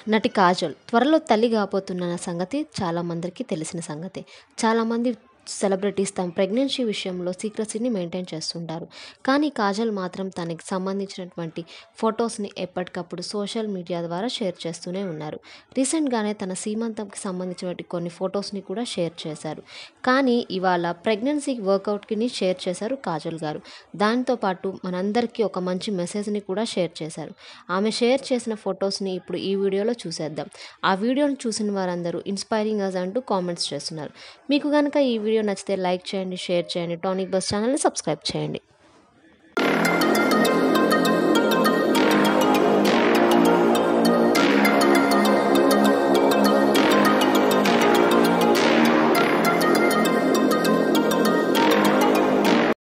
నటి కాజల్ త్వరలో తల్లి కాబోతున్న సంగతి చాలామందికి తెలిసిన సంగతే చాలామంది సెలబ్రిటీస్ తమ ప్రెగ్నెన్సీ విషయంలో సీక్రసీని మెయింటైన్ చేస్తుంటారు కానీ కాజల్ మాత్రం తనకి సంబంధించినటువంటి ఫొటోస్ని ఎప్పటికప్పుడు సోషల్ మీడియా ద్వారా షేర్ చేస్తూనే ఉన్నారు రీసెంట్గానే తన సీమంతంకి సంబంధించినటువంటి కొన్ని ఫొటోస్ని కూడా షేర్ చేశారు కానీ ఇవాళ ప్రెగ్నెన్సీ వర్కౌట్కి షేర్ చేశారు కాజల్ గారు దాంతోపాటు మనందరికీ ఒక మంచి మెసేజ్ని కూడా షేర్ చేశారు ఆమె షేర్ చేసిన ఫొటోస్ని ఇప్పుడు ఈ వీడియోలో చూసేద్దాం ఆ వీడియోని చూసిన వారందరూ ఇన్స్పైరింగ్ అస్ అంటూ కామెంట్స్ చేస్తున్నారు మీకు కనుక ఈ వీడియో నచ్చితే లైక్ చేయండి షేర్ చేయండి టానిక్ బస్ ఛానల్ని సబ్స్క్రైబ్ చేయండి